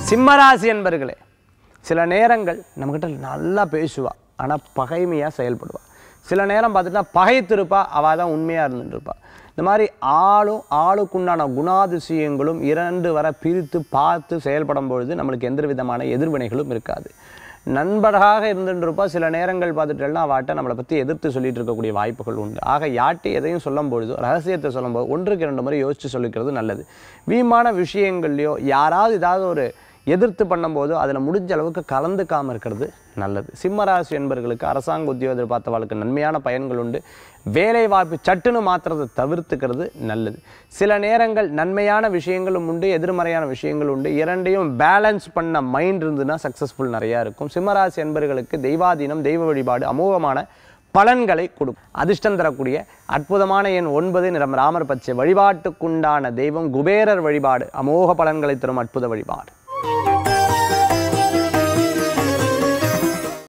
சிம்மராசி என்பர்களே சில நேரங்கள் நம்மக்கிட்ட நல்லா பேசுவா ஆனால் பகைமையாக செயல்படுவா சில நேரம் பார்த்துட்டா பகைத்திருப்பா அவள் தான் உண்மையாக இருந்துட்டு இருப்பா இந்த மாதிரி ஆளும் ஆளுக்குண்டான குணாதிசயங்களும் இரண்டு வர பிரித்து பார்த்து செயல்படும் பொழுது நம்மளுக்கு எந்த விதமான எதிர்வினைகளும் இருக்காது நண்பராக இருந்துட்டு இருப்பா சில நேரங்கள் பார்த்துட்டேன்னா அவட்ட நம்மளை பற்றி எதிர்த்து சொல்லிட்டு இருக்கக்கூடிய வாய்ப்புகள் உண்டு ஆக யார்ட்டு எதையும் சொல்லும் பொழுது ரகசியத்தை சொல்லும்போது ஒன்றுக்கு இரண்டு முறை யோசித்து சொல்லிக்கிறது நல்லது வீமான விஷயங்கள்லையோ யாராவது ஏதாவது ஒரு எதிர்த்து பண்ணும்போது அதில் முடிஞ்ச அளவுக்கு கலந்துக்காமல் இருக்கிறது நல்லது சிம்மராசி என்பவர்களுக்கு அரசாங்க உத்தியோகம் எதிர்பார்த்தவர்களுக்கு நன்மையான பயன்கள் உண்டு வேலை வாய்ப்பு சட்டுன்னு மாற்றுறதை தவிர்த்துக்கிறது நல்லது சில நேரங்கள் நன்மையான விஷயங்களும் உண்டு எதிர்மறையான விஷயங்கள் உண்டு இரண்டையும் பேலன்ஸ் பண்ண மைண்ட் இருந்ததுன்னா சக்ஸஸ்ஃபுல் நிறையா இருக்கும் சிம்மராசி என்பவர்களுக்கு தெய்வாதீனம் தெய்வ வழிபாடு அமோகமான பலன்களை கொடுக்கும் அதிர்ஷ்டம் தரக்கூடிய அற்புதமான எண் ஒன்பது நிறம் ராமர் பச்சை வழிபாட்டுக்குண்டான தெய்வம் குபேரர் வழிபாடு அமோக பலன்களை தரும் அற்புத வழிபாடு